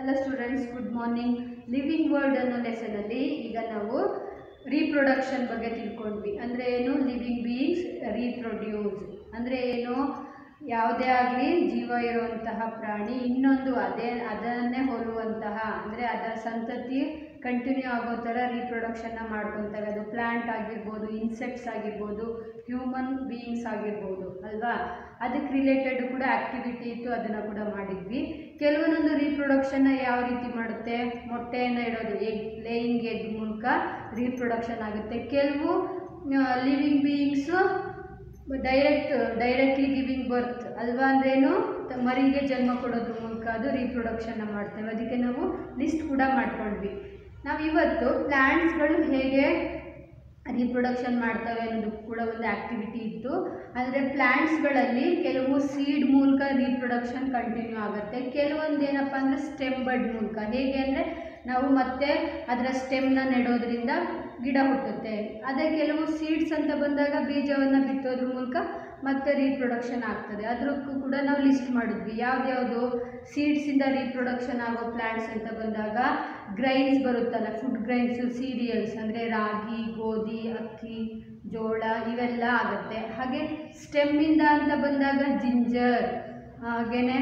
Hello students good morning living world ಅನ್ನೋ ಲೆಸನಲ್ಲಿ ಈಗ ನಾವು ರೀಪ್ರೊಡಕ್ಷನ್ ಬಗ್ಗೆ ತಿಳ್ಕೊಂಡ್ವಿ ಅಂದರೆ ಏನು ಲಿವಿಂಗ್ ಬೀಯಿಂಗ್ಸ್ ರೀಪ್ರೊಡ್ಯೂಸ್ ಅಂದರೆ ಏನು ಯಾವುದೇ ಆಗಲಿ ಜೀವ ಇರುವಂತಹ ಪ್ರಾಣಿ ಇನ್ನೊಂದು ಅದೇ ಅದನ್ನೇ ಹೋಲುವಂತಹ ಅಂದರೆ ಅದರ ಸಂತತಿ ಕಂಟಿನ್ಯೂ ಆಗೋ ಥರ ರೀಪ್ರೊಡಕ್ಷನ್ನ ಮಾಡ್ಕೊತವೆ ಅದು ಪ್ಲ್ಯಾಂಟ್ ಆಗಿರ್ಬೋದು ಇನ್ಸೆಕ್ಟ್ಸ್ ಆಗಿರ್ಬೋದು ಹ್ಯೂಮನ್ ಬೀಯಿಂಗ್ಸ್ ಆಗಿರ್ಬೋದು ಅಲ್ವಾ ಅದಕ್ಕೆ ರಿಲೇಟೆಡ್ ಕೂಡ ಆ್ಯಕ್ಟಿವಿಟಿ ಇತ್ತು ಅದನ್ನು ಕೂಡ ಮಾಡಿದ್ವಿ ಕೆಲವೊಂದೊಂದು ರೀಪ್ರೊಡಕ್ಷನ್ನ ಯಾವ ರೀತಿ ಮಾಡುತ್ತೆ ಮೊಟ್ಟೆಯನ್ನು ಇಡೋದು ಎಗ್ ಲೇಯಿಂಗ್ ಎಗ್ ಮೂಲಕ ರೀಪ್ರೊಡಕ್ಷನ್ ಆಗುತ್ತೆ ಕೆಲವು living beings direct directly giving birth ಅಲ್ವಾ ಅಂದ್ರೇನು ತ- ಮರಿಗೆ ಜನ್ಮ ಕೊಡೋದ್ರ ಮೂಲಕ ಅದು ರೀಪ್ರೊಡಕ್ಷನ್ನ ಮಾಡ್ತೇವೆ ಅದಕ್ಕೆ ನಾವು ಲಿಸ್ಟ್ ಕೂಡ ಮಾಡ್ಕೊಂಡ್ವಿ ನಾವು ಇವತ್ತು ಪ್ಲ್ಯಾಂಟ್ಸ್ಗಳು ಹೇಗೆ ರೀಪ್ರೊಡಕ್ಷನ್ ಮಾಡ್ತವೆ ಅನ್ನೋದು ಕೂಡ ಒಂದು ಆ್ಯಕ್ಟಿವಿಟಿ ಇತ್ತು ಅಂದರೆ ಪ್ಲ್ಯಾಂಟ್ಸ್ಗಳಲ್ಲಿ ಕೆಲವು ಸೀಡ್ ಮೂಲಕ ರೀಪ್ರೊಡಕ್ಷನ್ ಕಂಟಿನ್ಯೂ ಆಗುತ್ತೆ ಕೆಲವೊಂದು ಏನಪ್ಪ ಅಂದರೆ ಸ್ಟೆಮ್ ಬಡ್ ಮೂಲಕ ಹೇಗೆ ಅಂದರೆ ನಾವು ಮತ್ತೆ ಅದರ ಸ್ಟೆಮ್ನ ನೆಡೋದ್ರಿಂದ ಗಿಡ ಹುಟ್ಟುತ್ತೆ ಅದೇ ಕೆಲವು ಸೀಡ್ಸ್ ಅಂತ ಬಂದಾಗ ಬೀಜವನ್ನು ಬಿತ್ತೋದ್ರ ಮೂಲಕ ಮತ್ತೆ ರೀಪ್ರೊಡಕ್ಷನ್ ಆಗ್ತದೆ ಅದಕ್ಕೂ ಕೂಡ ನಾವು ಲಿಸ್ಟ್ ಮಾಡಿದ್ವಿ ಯಾವ್ದ್ಯಾವುದು ಸೀಡ್ಸಿಂದ ರೀಪ್ರೊಡಕ್ಷನ್ ಆಗೋ ಪ್ಲ್ಯಾಂಟ್ಸ್ ಅಂತ ಬಂದಾಗ ಗ್ರೈನ್ಸ್ ಬರುತ್ತಲ್ಲ ಫುಡ್ ಗ್ರೈನ್ಸು ಸೀರಿಯಲ್ಸ್ ಅಂದರೆ ರಾಗಿ ಗೋಧಿ ಅಕ್ಕಿ ಜೋಳ ಇವೆಲ್ಲ ಆಗುತ್ತೆ ಹಾಗೆ ಸ್ಟೆಮ್ಮಿಂದ ಅಂತ ಬಂದಾಗ ಜಿಂಜರ್ ಹಾಗೆಯೇ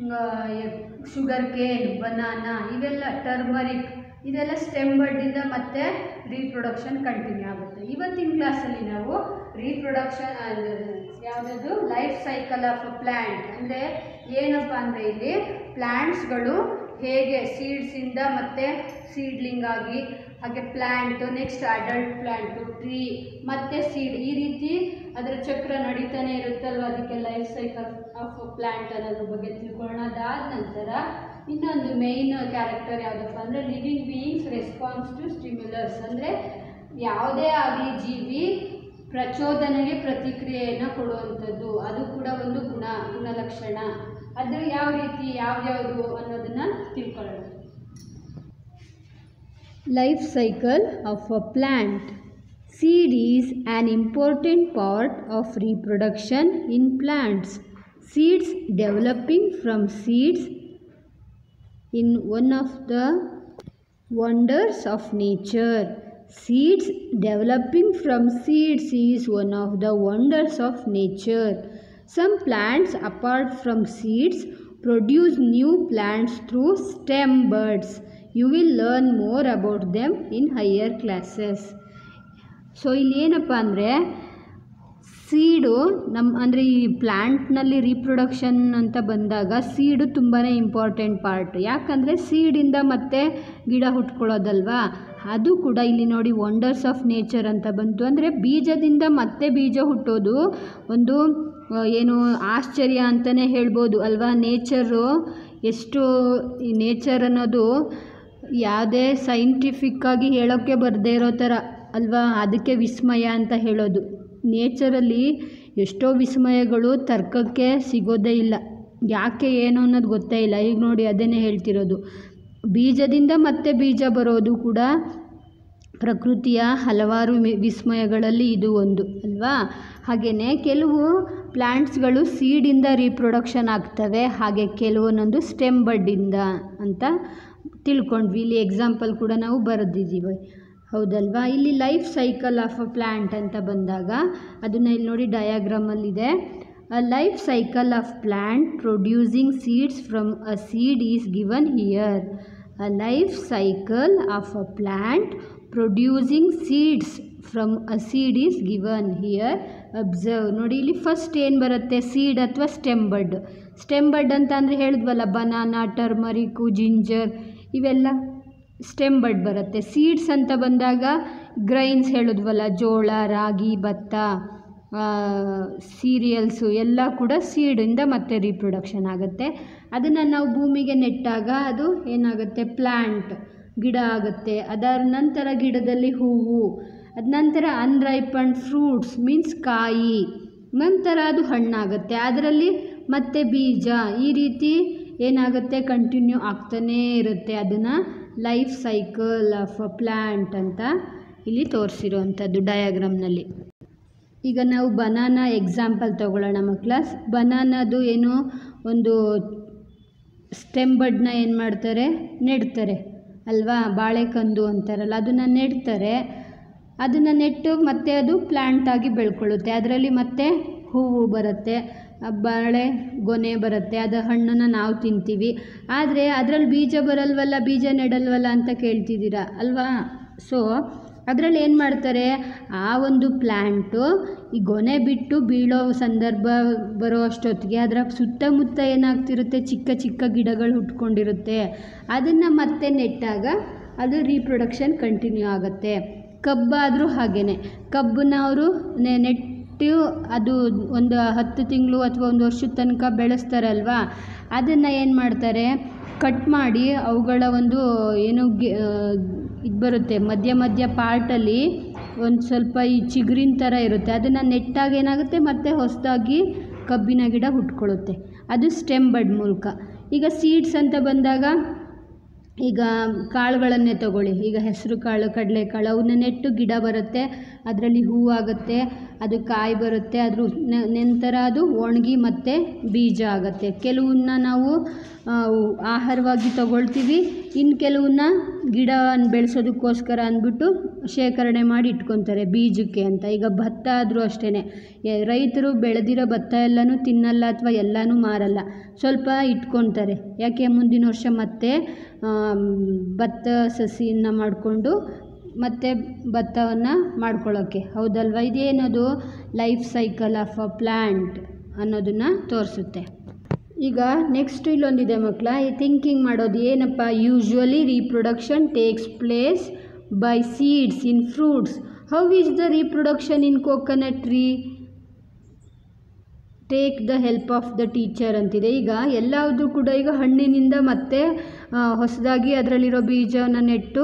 ಶುಗರ್ ಕೇನ್ ಬನಾನಾ ಇವೆಲ್ಲ ಟರ್ಮರಿಕ್ ಇದೆಲ್ಲ ಸ್ಟೆಮ್ ಬಡ್ಡಿಂದ ಮತ್ತೆ ರೀಪ್ರೊಡಕ್ಷನ್ ಕಂಟಿನ್ಯೂ ಆಗುತ್ತೆ ಇವತ್ತಿನ ಕ್ಲಾಸಲ್ಲಿ ನಾವು ರೀಪ್ರೊಡಕ್ಷನ್ ಯಾವುದದು life cycle of a plant ಅಂದರೆ ಏನಪ್ಪ ಅಂದರೆ ಇಲ್ಲಿ ಪ್ಲ್ಯಾಂಟ್ಸ್ಗಳು ಹೇಗೆ ಸೀಡ್ಸಿಂದ ಮತ್ತೆ ಸೀಡ್ಲಿಂಗ್ ಆಗಿ ಹಾಗೆ plant next adult plant tree ಮತ್ತು ಸೀಡ್ ಈ ರೀತಿ ಅದರ ಚಕ್ರ ನಡೀತಾನೆ ಇರುತ್ತಲ್ವ ಅದಕ್ಕೆ ಲೈಫ್ ಸೈಕಲ್ ಆಫ್ ಪ್ಲ್ಯಾಂಟ್ ಅನ್ನೋದ್ರ ಬಗ್ಗೆ ತಿಳ್ಕೊಳ್ಳೋಣ ಅದಾದ ನಂತರ ಇನ್ನೊಂದು ಮೇಯ್ನ್ ಕ್ಯಾರೆಕ್ಟರ್ ಯಾವುದಪ್ಪ ಅಂದರೆ living beings response to stimulus ಅಂದರೆ ಯಾವುದೇ ಆಗಲಿ ಜೀವಿ ಪ್ರಚೋದನೆಗೆ ಪ್ರತಿಕ್ರಿಯೆಯನ್ನು ಕೊಡುವಂಥದ್ದು ಅದು ಕೂಡ ಒಂದು ಗುಣ ಗುಣಲಕ್ಷಣ ಅದು ಯಾವ ರೀತಿ ಯಾವ್ಯಾವುದು ಅನ್ನೋದನ್ನು ತಿಳ್ಕೊಳ್ಳೋಣ Life cycle of a plant. Seed is an important part of reproduction in plants. Seeds developing from seeds in one of the wonders of nature. Seeds developing from seeds is one of the wonders of nature. Some plants, apart from seeds, produce new plants through stem buds. You will learn more about them in higher classes. So ಇಲ್ಲಿ ಏನಪ್ಪ ಅಂದರೆ ಸೀಡು ನಮ್ಮ ಅಂದರೆ ಈ ಪ್ಲ್ಯಾಂಟ್ನಲ್ಲಿ reproduction ಅಂತ ಬಂದಾಗ ಸೀಡು ತುಂಬಾ important part ಯಾಕಂದರೆ ಸೀಡಿಂದ ಮತ್ತೆ ಗಿಡ ಹುಟ್ಕೊಳ್ಳೋದಲ್ವಾ ಅದು ಕೂಡ ಇಲ್ಲಿ ನೋಡಿ ವಂಡರ್ಸ್ ಆಫ್ ನೇಚರ್ ಅಂತ ಬಂತು ಅಂದರೆ ಬೀಜದಿಂದ ಮತ್ತೆ ಬೀಜ ಹುಟ್ಟೋದು ಒಂದು ಆ, ಏನು ಆಶ್ಚರ್ಯ ಅಂತಲೇ ಹೇಳ್ಬೋದು ಅಲ್ವಾ ನೇಚರು ಎಷ್ಟು ಈ ನೇಚರ್ ಅನ್ನೋದು ಯಾವುದೇ ಸೈಂಟಿಫಿಕ್ಕಾಗಿ ಹೇಳೋಕ್ಕೆ ಬರದೇ ಇರೋ ಥರ ಅಲ್ವಾ ಅದಕ್ಕೆ ವಿಸ್ಮಯ ಅಂತ ಹೇಳೋದು ನೇಚರಲ್ಲಿ ಎಷ್ಟೋ ವಿಸ್ಮಯಗಳು ತರ್ಕಕ್ಕೆ ಸಿಗೋದೇ ಇಲ್ಲ ಯಾಕೆ ಏನು ಅನ್ನೋದು ಗೊತ್ತೇ ಇಲ್ಲ ಈಗ ನೋಡಿ ಅದನ್ನೇ ಹೇಳ್ತಿರೋದು ಬೀಜದಿಂದ ಮತ್ತೆ ಬೀಜ ಬರೋದು ಕೂಡ ಪ್ರಕೃತಿಯ ಹಲವಾರು ಮಿ- ವಿಸ್ಮಯಗಳಲ್ಲಿ ಇದು ಒಂದು ಅಲ್ವಾ ಹಾಗೆಯೇ ಕೆಲವು ಪ್ಲ್ಯಾಂಟ್ಸ್ಗಳು ಸೀಡಿಂದ ರೀಪ್ರೊಡಕ್ಷನ್ ಆಗ್ತವೆ ಹಾಗೆ ಕೆಲವೊಂದೊಂದು ಸ್ಟೆಮ್ ಬಡ್ಡಿಂದ ಅಂತ ತಿಳ್ಕೊಂಡ್ವಿ ಇಲ್ಲಿ ಎಕ್ಸಾಂಪಲ್ ಕೂಡ ನಾವು ಬರೆದಿದ್ದೀವಿ ಹೌದಲ್ವಾ ಇಲ್ಲಿ life cycle of a plant ಅಂತ ಬಂದಾಗ ಅದನ್ನು ಇಲ್ಲಿ ನೋಡಿ ಡಯಾಗ್ರಾಮಲ್ಲಿದೆ a life cycle of plant producing seeds from a seed is given here a life cycle of a plant producing seeds from a seed is given here observe ನೋಡಿ ಇಲ್ಲಿ first ಏನು ಬರುತ್ತೆ ಸೀಡ್ ಅಥವಾ ಸ್ಟೆಮ್ ಬಡ್ stem bud ಅಂತ ಅಂದರೆ ಹೇಳಿದ್ವಲ್ಲ banana turmeric ginger ಇವೆಲ್ಲ ಸ್ಟೆಮ್ ಬಡ್ ಬರುತ್ತೆ ಸೀಡ್ಸ್ ಅಂತ ಬಂದಾಗ ಗ್ರೈನ್ಸ್ ಹೇಳಿದ್ವಲ್ಲ ಜೋಳ ರಾಗಿ ಭತ್ತ ಸೀರಿಯಲ್ಸು ಎಲ್ಲ ಕೂಡ ಸೀಡಿಂದ ಮತ್ತೆ ರೀಪ್ರೊಡಕ್ಷನ್ ಆಗುತ್ತೆ ಅದನ್ನು ನಾವು ಭೂಮಿಗೆ ನೆಟ್ಟಾಗ ಅದು ಏನಾಗುತ್ತೆ ಪ್ಲ್ಯಾಂಟ್ ಗಿಡ ಆಗುತ್ತೆ ಅದರ ನಂತರ ಗಿಡದಲ್ಲಿ ಹೂವು ಅದ ನಂತರ ಅನ್ರೈಪಂಡ್ ಫ್ರೂಟ್ಸ್ ಮೀನ್ಸ್ ಕಾಯಿ ನಂತರ ಅದು ಹಣ್ಣಾಗುತ್ತೆ ಅದರಲ್ಲಿ ಮತ್ತೆ ಬೀಜ ಈ ರೀತಿ ಏನಾಗುತ್ತೆ ಕಂಟಿನ್ಯೂ ಆಗ್ತಾನೇ ಇರುತ್ತೆ ಅದನ್ನು life cycle of a plant ಅಂತ ಇಲ್ಲಿ ತೋರಿಸಿರುವಂಥದ್ದು ಡಯಾಗ್ರಾಮ್ನಲ್ಲಿ ಈಗ ನಾವು ಬನಾನಾ ಎಕ್ಸಾಂಪಲ್ ತಗೊಳ್ಳೋಣ ಮಕ್ಕಳ ಬನಾನದು ಏನು ಒಂದು ಸ್ಟೆಮ್ ಬಡ್ನ ಏನು ಮಾಡ್ತಾರೆ ನೆಡ್ತಾರೆ ಅಲ್ವಾ ಬಾಳೆಕಂದು ಅಂತಾರಲ್ಲ ಅದನ್ನು ನೆಡ್ತಾರೆ ಅದನ್ನು ನೆಟ್ಟು ಮತ್ತೆ ಅದು ಪ್ಲ್ಯಾಂಟ್ ಆಗಿ ಬೆಳ್ಕೊಳ್ಳುತ್ತೆ ಅದರಲ್ಲಿ ಮತ್ತೆ ಹೂವು ಬರುತ್ತೆ ಆ ಬಾಳೆ ಗೊನೆ ಬರುತ್ತೆ ಅದು ಹಣ್ಣನ್ನು ನಾವು ತಿಂತೀವಿ ಆದರೆ ಅದರಲ್ಲಿ ಬೀಜ ಬರಲ್ವಲ್ಲ ಬೀಜ ನೆಡಲ್ವಲ್ಲ ಅಂತ ಕೇಳ್ತಿದ್ದೀರಾ ಅಲ್ವಾ ಸೊ ಅದರಲ್ಲಿ ಏನು ಮಾಡ್ತಾರೆ ಆ ಒಂದು ಪ್ಲ್ಯಾಂಟು ಈ ಗೊನೆ ಬಿಟ್ಟು ಬೀಳೋ ಸಂದರ್ಭ ಬರೋ ಅಷ್ಟೊತ್ತಿಗೆ ಅದರ ಸುತ್ತಮುತ್ತ ಏನಾಗ್ತಿರುತ್ತೆ ಚಿಕ್ಕ ಚಿಕ್ಕ ಗಿಡಗಳು ಹುಟ್ಕೊಂಡಿರುತ್ತೆ ಅದನ್ನು ಮತ್ತೆ ನೆಟ್ಟಾಗ ಅದು ರೀಪ್ರೊಡಕ್ಷನ್ ಕಂಟಿನ್ಯೂ ಆಗುತ್ತೆ ಕಬ್ಬಾದರೂ ಹಾಗೇ ಕಬ್ಬನ್ನ ಅವರು ನೆಟ್ಟು ಅದು ಒಂದು ಹತ್ತು ತಿಂಗಳು ಅಥವಾ ಒಂದು ವರ್ಷದ ತನಕ ಬೆಳೆಸ್ತಾರಲ್ವಾ ಅದನ್ನು ಏನು ಮಾಡ್ತಾರೆ ಕಟ್ ಮಾಡಿ ಅವುಗಳ ಒಂದು ಏನು ಇದು ಬರುತ್ತೆ ಮಧ್ಯ ಮಧ್ಯ ಪಾರ್ಟಲ್ಲಿ ಒಂದು ಸ್ವಲ್ಪ ಈ ಚಿಗುರಿನ ಥರ ಇರುತ್ತೆ ಅದನ್ನು ನೆಟ್ಟಾಗ ಏನಾಗುತ್ತೆ ಮತ್ತೆ ಹೊಸದಾಗಿ ಕಬ್ಬಿನ ಗಿಡ ಹುಟ್ಕೊಳ್ಳುತ್ತೆ ಅದು ಸ್ಟೆಮ್ ಬಡ್ ಮೂಲಕ ಈಗ ಸೀಡ್ಸ್ ಅಂತ ಬಂದಾಗ ಈಗ ಕಾಳುಗಳನ್ನೇ ತಗೊಳ್ಳಿ ಈಗ ಹೆಸರು ಕಾಳು ಕಡಲೆಕಾಳು ಅವನ್ನ ನೆಟ್ಟು ಗಿಡ ಬರುತ್ತೆ ಅದರಲ್ಲಿ ಹೂವಾಗುತ್ತೆ ಅದು ಕಾಯಿ ಬರುತ್ತೆ ಅದ್ರ ನಂತರ ಅದು ಒಣಗಿ ಮತ್ತೆ ಬೀಜ ಆಗುತ್ತೆ ಕೆಲವನ್ನ ನಾವು ಆ, ಆಹಾರವಾಗಿ ತಗೊಳ್ತೀವಿ ಇನ್ನು ಕೆಲವನ್ನ ಗಿಡ ಬೆಳೆಸೋದಕ್ಕೋಸ್ಕರ ಅಂದ್ಬಿಟ್ಟು ಶೇಖರಣೆ ಮಾಡಿ ಇಟ್ಕೊತಾರೆ ಬೀಜಕ್ಕೆ ಅಂತ ಈಗ ಭತ್ತ ಆದರೂ ಅಷ್ಟೇ ರೈತರು ಬೆಳೆದಿರೋ ಭತ್ತ ಎಲ್ಲನೂ ತಿನ್ನಲ್ಲ ಅಥವಾ ಎಲ್ಲನೂ ಮಾರಲ್ಲ ಸ್ವಲ್ಪ ಇಟ್ಕೊತಾರೆ ಯಾಕೆ ಮುಂದಿನ ವರ್ಷ ಮತ್ತೆ ಆಮ್, ಭತ್ತ ಸಸಿಯನ್ನು ಮಾಡಿಕೊಂಡು ಮತ್ತು ಭತ್ತವನ್ನು ಮಾಡ್ಕೊಳ್ಳೋಕ್ಕೆ ಹೌದಲ್ವಾ ಇದೇನದು life cycle of a plant ಅನ್ನೋದನ್ನು ತೋರಿಸುತ್ತೆ ಈಗ ನೆಕ್ಸ್ಟ್ ಇಲ್ಲೊಂದಿದೆ ಮಕ್ಕಳ ಈ ಥಿಂಕಿಂಗ್ ಮಾಡೋದು ಏನಪ್ಪ usually reproduction takes place by seeds in fruits how is the reproduction in coconut tree take the help of the teacher ಅಂತಿದೆ ಈಗ ಎಲ್ಲಾವುದು ಕೂಡ ಈಗ ಹಣ್ಣಿನಿಂದ ಮತ್ತೆ ಹೊಸದಾಗಿ ಅದರಲ್ಲಿರೋ ಬೀಜವನ್ನು ನೆಟ್ಟು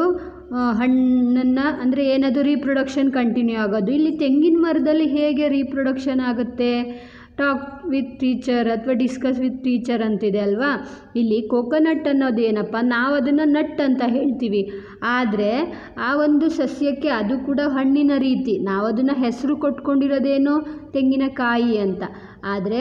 ಹಣ್ಣನ್ನು ಅಂದರೆ ಏನದು ರೀಪ್ರೊಡಕ್ಷನ್ ಕಂಟಿನ್ಯೂ ಆಗೋದು ಇಲ್ಲಿ ತೆಂಗಿನ ಮರದಲ್ಲಿ ಹೇಗೆ ರೀಪ್ರೊಡಕ್ಷನ್ ಆಗುತ್ತೆ ಟಾಕ್ ವಿತ್ ಟೀಚರ್ ಅಥವಾ ಡಿಸ್ಕಸ್ ವಿತ್ ಟೀಚರ್ ಅಂತಿದೆ ಅಲ್ವಾ ಇಲ್ಲಿ ಕೋಕೋನಟ್ ಅನ್ನೋದು ಏನಪ್ಪ ನಾವು ಅದನ್ನು ನಟ್ ಅಂತ ಹೇಳ್ತೀವಿ ಆದರೆ ಆ ಒಂದು ಸಸ್ಯಕ್ಕೆ ಅದು ಕೂಡ ಹಣ್ಣಿನ ರೀತಿ ನಾವು ಅದನ್ನು ಹೆಸರು ಕೊಟ್ಕೊಂಡಿರೋದೇನು ತೆಂಗಿನಕಾಯಿ ಅಂತ ಆದರೆ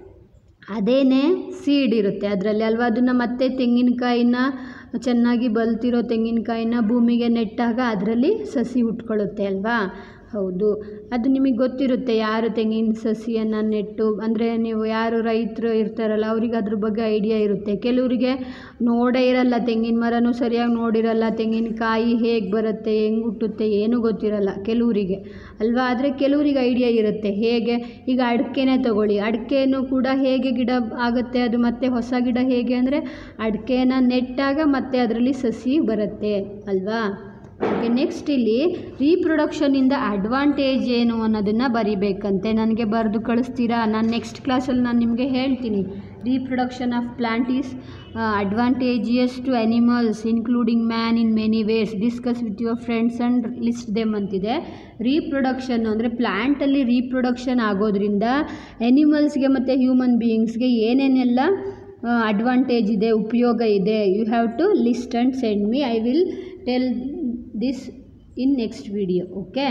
ಅದೇನೇ ಸೀಡ್ ಇರುತ್ತೆ ಅದರಲ್ಲಿ ಅಲ್ವಾ ಅದನ್ನು ಮತ್ತೆ ತೆಂಗಿನಕಾಯಿನ ಚೆನ್ನಾಗಿ ಬಲ್ತಿರೋ ತೆಂಗಿನಕಾಯಿನ ಭೂಮಿಗೆ ನೆಟ್ಟಾಗ ಅದರಲ್ಲಿ ಸಸಿ ಹುಟ್ಕೊಳ್ಳುತ್ತೆ ಅಲ್ವಾ ಹೌದು ಅದು ನಿಮಗೆ ಗೊತ್ತಿರುತ್ತೆ ಯಾರು ತೆಂಗಿನ ಸಸಿಯನ್ನು ನೆಟ್ಟು ಅಂದರೆ ನೀವು ಯಾರು ರೈತರು ಇರ್ತಾರಲ್ಲ ಅವ್ರಿಗೆ ಅದ್ರ ಬಗ್ಗೆ ಐಡಿಯಾ ಇರುತ್ತೆ ಕೆಲವರಿಗೆ ನೋಡೇ ಇರಲ್ಲ ತೆಂಗಿನ ಮರನೂ ಸರಿಯಾಗಿ ನೋಡಿರಲ್ಲ ತೆಂಗಿನಕಾಯಿ ಹೇಗೆ ಬರುತ್ತೆ ಹೆಂಗೆ ಹುಟ್ಟುತ್ತೆ ಏನೂ ಗೊತ್ತಿರಲ್ಲ ಕೆಲವರಿಗೆ ಅಲ್ವಾ ಆದರೆ ಕೆಲವರಿಗೆ ಐಡಿಯಾ ಇರುತ್ತೆ ಹೇಗೆ ಈಗ ಅಡಿಕೆನೇ ತಗೊಳ್ಳಿ ಅಡಿಕೆನೂ ಕೂಡ ಹೇಗೆ ಗಿಡ ಆಗುತ್ತೆ ಅದು ಮತ್ತೆ ಹೊಸ ಗಿಡ ಹೇಗೆ ಅಂದರೆ ಅಡಿಕೆನ ನೆಟ್ಟಾಗ ಮತ್ತೆ ಅದರಲ್ಲಿ ಸಸಿ ಬರುತ್ತೆ ಅಲ್ವಾ ಓಕೆ ನೆಕ್ಸ್ಟ್ ಇಲ್ಲಿ ರೀಪ್ರೊಡಕ್ಷನಿಂದ ಅಡ್ವಾಂಟೇಜ್ ಏನು ಅನ್ನೋದನ್ನು ಬರಿಬೇಕಂತೆ ನನಗೆ ಬರೆದು ಕಳಿಸ್ತೀರಾ ನಾನು ನೆಕ್ಸ್ಟ್ ಕ್ಲಾಸಲ್ಲಿ ನಾನು ನಿಮಗೆ ಹೇಳ್ತೀನಿ reproduction of plant is advantageous to animals including man in many ways discuss with your friends and list them ಅಂತಿದೆ ರೀಪ್ರೊಡಕ್ಷನ್ ಅಂದರೆ ಪ್ಲ್ಯಾಂಟಲ್ಲಿ ರೀಪ್ರೊಡಕ್ಷನ್ ಆಗೋದ್ರಿಂದ ಎನಿಮಲ್ಸ್ಗೆ ಮತ್ತು ಹ್ಯೂಮನ್ ಬೀಯಿಂಗ್ಸ್ಗೆ ಏನೇನೆಲ್ಲ ಅಡ್ವಾಂಟೇಜ್ ಇದೆ ಉಪಯೋಗ ಇದೆ you have to list and send me I will tell this in next video okay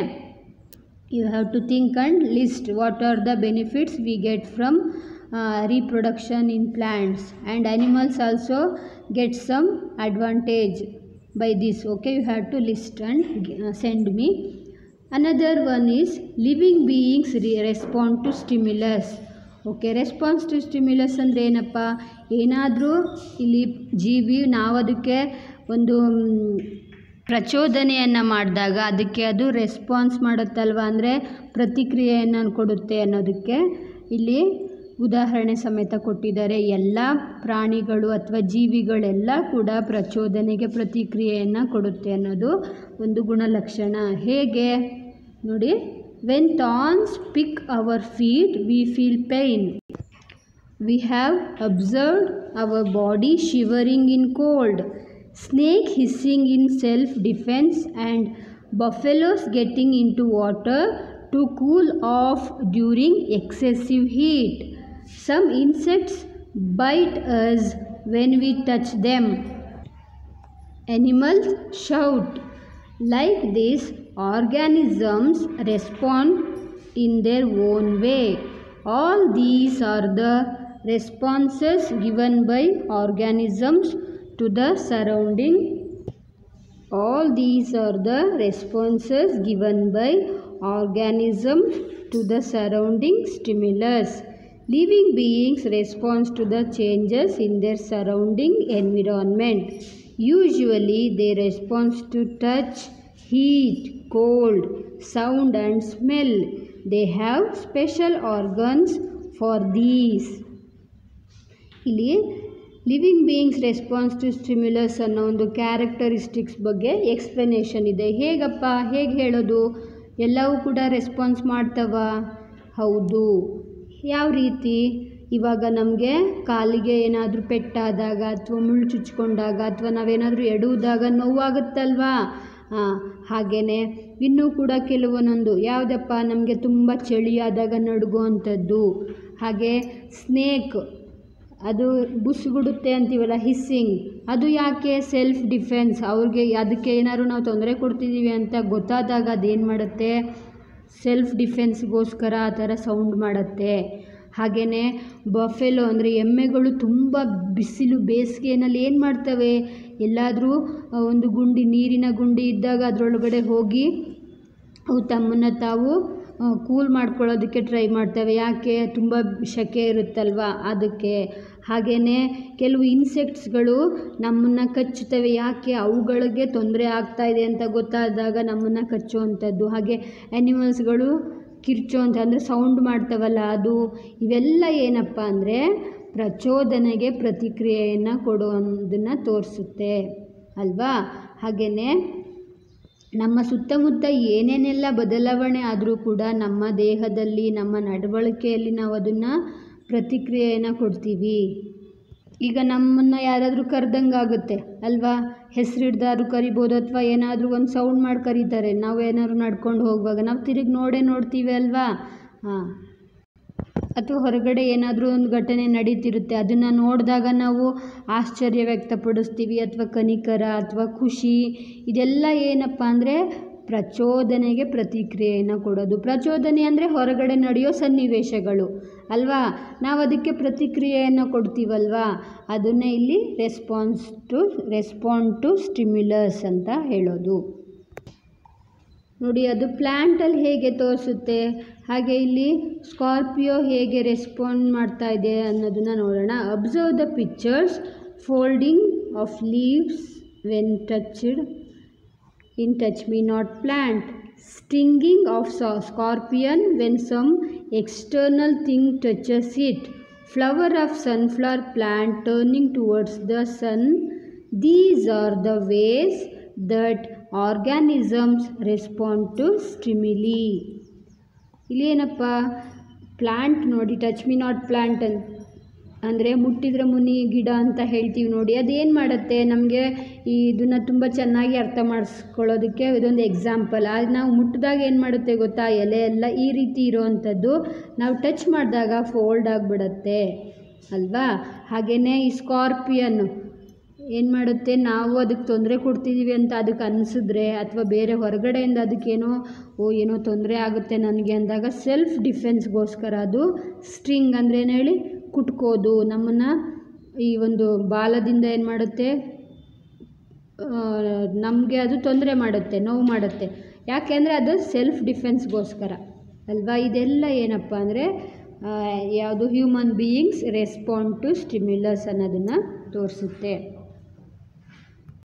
you have to think and list what are the benefits we get from uh, reproduction in plants and animals also get some advantage by this okay you have to list and uh, send me another one is living beings re- respond to stimulus okay response to stimulus ಅಂದರೆ ಏನಪ್ಪ ಏನಾದರೂ ಇಲ್ಲಿ ಜೀವಿ ನಾವು ಅದಕ್ಕೆ ಒಂದು ಮ್, ಪ್ರಚೋದನೆಯನ್ನು ಮಾಡಿದಾಗ ಅದಕ್ಕೆ ಅದು ರೆಸ್ಪಾನ್ಸ್ ಮಾಡುತ್ತಲ್ವ ಅಂದರೆ ಪ್ರತಿಕ್ರಿಯೆಯನ್ನು ಕೊಡುತ್ತೆ ಅನ್ನೋದಕ್ಕೆ ಇಲ್ಲಿ ಉದಾಹರಣೆ ಸಮೇತ ಕೊಟ್ಟಿದ್ದಾರೆ ಎಲ್ಲ ಪ್ರಾಣಿಗಳು ಅಥವಾ ಜೀವಿಗಳೆಲ್ಲ ಕೂಡ ಪ್ರಚೋದನೆಗೆ ಪ್ರತಿಕ್ರಿಯೆಯನ್ನು ಕೊಡುತ್ತೆ ಅನ್ನೋದು ಒಂದು ಗುಣಲಕ್ಷಣ ಹೇಗೆ ನೋಡಿ when thorns prick our feet we feel pain We have observed our body shivering in cold, snake hissing in self defense, and buffaloes getting into water to cool off during excessive heat. Some insects bite us when we touch them. Animals shout. Like this, organisms respond in their own way. All these are the responses given by organisms to the surrounding all these are the responses given by organisms to the surrounding stimulus living beings respond to the changes in their surrounding environment usually they respond to touch heat cold sound and smell they have special organs for these ಇಲ್ಲಿ living beings response to stimulus ಅನ್ನೋ ಒಂದು characteristics ಬಗ್ಗೆ explanation ಇದೆ ಹೇಗಪ್ಪ ಹೇಗೆ ಹೇಳೋದು ಎಲ್ಲವೂ ಕೂಡ ರೆಸ್ಪಾನ್ಸ್ ಮಾಡ್ತವ ಹೌದು ಯಾವ ರೀತಿ ಇವಾಗ ನಮಗೆ ಕಾಲಿಗೆ ಏನಾದರೂ ಪೆಟ್ಟಾದಾಗ ಅಥವಾ ಮುಳ್ಳು ಚುಚ್ಕೊಂಡಾಗ ಅಥವಾ ನಾವೇನಾದರೂ ಎಡುವುದಾಗ ನೋವಾಗುತ್ತಲ್ವಾ ಹಾಂ ಹಾಗೆಯೇ ಇನ್ನೂ ಕೂಡ ಕೆಲವೊಂದೊಂದು ಯಾವುದಪ್ಪ ನಮಗೆ ತುಂಬ ಚಳಿಯಾದಾಗ ನಡುಗುವಂಥದ್ದು ಹಾಗೆ ಸ್ನೇಕ್ ಅದು ಬುಸ್ಗುಡುತ್ತೆ ಅಂತೀವಲ್ಲ ಹಿಸ್ಸಿಂಗ್ ಅದು ಯಾಕೆ ಸೆಲ್ಫ್ ಡಿಫೆನ್ಸ್ ಅವ್ರಿಗೆ ಅದಕ್ಕೆ ಏನಾದ್ರು ನಾವು ತೊಂದರೆ ಕೊಡ್ತಿದ್ದೀವಿ ಅಂತ ಗೊತ್ತಾದಾಗ ಅದೇನು ಮಾಡುತ್ತೆ ಸೆಲ್ಫ್ ಡಿಫೆನ್ಸ್ಗೋಸ್ಕರ ಆ ಥರ ಸೌಂಡ್ ಮಾಡುತ್ತೆ ಹಾಗೆಯೇ ಬಫೆಲೋ ಅಂದರೆ ಎಮ್ಮೆಗಳು ತುಂಬ ಬಿಸಿಲು ಬೇಸಿಗೆನಲ್ಲಿ ಏನು ಮಾಡ್ತವೆ ಎಲ್ಲಾದರೂ ಒಂದು ಗುಂಡಿ ನೀರಿನ ಗುಂಡಿ ಇದ್ದಾಗ ಅದರೊಳಗಡೆ ಹೋಗಿ ಅವು ತಮ್ಮನ್ನು ತಾವು ಕೂಲ್ ಮಾಡ್ಕೊಳ್ಳೋದಕ್ಕೆ ಟ್ರೈ ಮಾಡ್ತವೆ ಯಾಕೆ ತುಂಬ ಸೆಕೆ ಇರುತ್ತಲ್ವ ಅದಕ್ಕೆ ಹಾಗೆಯೇ ಕೆಲವು ಇನ್ಸೆಕ್ಟ್ಸ್ಗಳು ನಮ್ಮನ್ನು ಕಚ್ಚುತ್ತವೆ ಯಾಕೆ ಅವುಗಳಿಗೆ ತೊಂದರೆ ಆಗ್ತಾ ಇದೆ ಅಂತ ಗೊತ್ತಾದಾಗ ನಮ್ಮನ್ನು ಕಚ್ಚುವಂಥದ್ದು ಹಾಗೆ ಆ್ಯನಿಮಲ್ಸ್ಗಳು ಕಿರ್ಚೋಂಥ ಅಂದರೆ ಸೌಂಡ್ ಮಾಡ್ತವಲ್ಲ ಅದು ಇವೆಲ್ಲ ಏನಪ್ಪ ಅಂದರೆ ಪ್ರಚೋದನೆಗೆ ಪ್ರತಿಕ್ರಿಯೆಯನ್ನು ಕೊಡೋದನ್ನು ತೋರಿಸುತ್ತೆ ಅಲ್ವಾ ಹಾಗೆಯೇ ನಮ್ಮ ಸುತ್ತಮುತ್ತ ಏನೇನೆಲ್ಲ ಬದಲಾವಣೆ ಆದರೂ ಕೂಡ ನಮ್ಮ ದೇಹದಲ್ಲಿ ನಮ್ಮ ನಡವಳಿಕೆಯಲ್ಲಿ ನಾವು ಅದನ್ನು ಪ್ರತಿಕ್ರಿಯೆಯನ್ನು ಕೊಡ್ತೀವಿ ಈಗ ನಮ್ಮನ್ನು ಯಾರಾದರೂ ಕರೆದಂಗೆ ಆಗುತ್ತೆ ಅಲ್ವಾ ಹೆಸರಿಡ್ದಾದ್ರು ಕರಿಬೋದು ಅಥವಾ ಏನಾದರೂ ಒಂದು ಸೌಂಡ್ ಮಾಡಿ ಕರೀತಾರೆ ನಾವು ಏನಾದ್ರು ನಡ್ಕೊಂಡು ಹೋಗುವಾಗ ನಾವು ತಿರುಗಿ ನೋಡೇ ನೋಡ್ತೀವಿ ಅಲ್ವಾ ಹಾಂ ಅಥವಾ ಹೊರಗಡೆ ಏನಾದರೂ ಒಂದು ಘಟನೆ ನಡೀತಿರುತ್ತೆ ಅದನ್ನು ನೋಡಿದಾಗ ನಾವು ಆಶ್ಚರ್ಯ ವ್ಯಕ್ತಪಡಿಸ್ತೀವಿ ಅಥವಾ ಕನಿಕರ ಅಥವಾ ಖುಷಿ ಇದೆಲ್ಲ ಏನಪ್ಪ ಅಂದರೆ ಪ್ರಚೋದನೆಗೆ ಪ್ರತಿಕ್ರಿಯೆಯನ್ನು ಕೊಡೋದು ಪ್ರಚೋದನೆ ಅಂದರೆ ಹೊರಗಡೆ ನಡೆಯೋ ಸನ್ನಿವೇಶಗಳು ಅಲ್ವಾ ನಾವು ಅದಕ್ಕೆ ಪ್ರತಿಕ್ರಿಯೆಯನ್ನು ಕೊಡ್ತೀವಲ್ವಾ ಅದನ್ನೇ ಇಲ್ಲಿ response to respond to stimulus ಅಂತ ಹೇಳೋದು ನೋಡಿ ಅದು ಪ್ಲ್ಯಾಂಟಲ್ಲಿ ಹೇಗೆ ತೋರಿಸುತ್ತೆ ಹಾಗೆ ಇಲ್ಲಿ ಸ್ಕಾರ್ಪಿಯೋ ಹೇಗೆ ರೆಸ್ಪಾಂಡ್ ಮಾಡ್ತಾ ಇದೆ ಅನ್ನೋದನ್ನು ನೋಡೋಣ observe the pictures folding of leaves when touched in touch me not plant stinging of sa- scorpion when some external thing touches it flower of sunflower plant turning towards the sun these are the ways that organisms respond to stimuli ಇಲ್ಲಿ ಏನಪ್ಪ plant ನೋಡಿ touch me not plant ಅಂತ ಅಂದರೆ ಮುಟ್ಟಿದ್ರೆ ಮುನಿ ಗಿಡ ಅಂತ ಹೇಳ್ತೀವಿ ನೋಡಿ ಅದೇನು ಮಾಡುತ್ತೆ ನಮಗೆ ಈ ಇದನ್ನು ತುಂಬ ಚೆನ್ನಾಗಿ ಅರ್ಥ ಮಾಡಿಸ್ಕೊಳ್ಳೋದಕ್ಕೆ ಇದೊಂದು ಎಕ್ಸಾಂಪಲ್ ಆಗ ನಾವು ಮುಟ್ಟಿದಾಗ ಏನು ಮಾಡುತ್ತೆ ಗೊತ್ತಾ ಎಲೆ ಎಲ್ಲ ಈ ರೀತಿ ಇರೋವಂಥದ್ದು ನಾವು ಟಚ್ ಮಾಡಿದಾಗ ಫೋಲ್ಡ್ ಆಗಿಬಿಡತ್ತೆ ಅಲ್ವಾ ಹಾಗೆಯೇ ಈ ಸ್ಕಾರ್ಪಿಯನ್ನು ಏನು ಮಾಡುತ್ತೆ ನಾವು ಅದಕ್ಕೆ ತೊಂದರೆ ಕೊಡ್ತಿದ್ದೀವಿ ಅಂತ ಅದಕ್ಕೆ ಅನಿಸಿದ್ರೆ ಅಥವಾ ಬೇರೆ ಹೊರಗಡೆಯಿಂದ ಅದಕ್ಕೇನೋ ಓ ಏನೋ ತೊಂದರೆ ಆಗುತ್ತೆ ನನಗೆ ಅಂದಾಗ ಸೆಲ್ಫ್ ಡಿಫೆನ್ಸ್ಗೋಸ್ಕರ ಅದು ಸ್ಟ್ರಿಂಗ್ ಅಂದರೆ ಏನು ಹೇಳಿ ಕುಟ್ಕೋದು ನಮ್ಮನ್ನು ಈ ಒಂದು ಬಾಲದಿಂದ ಏನು ಮಾಡುತ್ತೆ ನಮಗೆ ಅದು ತೊಂದರೆ ಮಾಡುತ್ತೆ ನೋವು ಮಾಡುತ್ತೆ ಯಾಕೆಂದರೆ ಅದು ಸೆಲ್ಫ್ ಡಿಫೆನ್ಸ್ಗೋಸ್ಕರ ಅಲ್ವಾ ಇದೆಲ್ಲ ಏನಪ್ಪ ಅಂದರೆ ಯಾವುದು human beings respond to stimulus ಅನ್ನೋದನ್ನು ತೋರಿಸುತ್ತೆ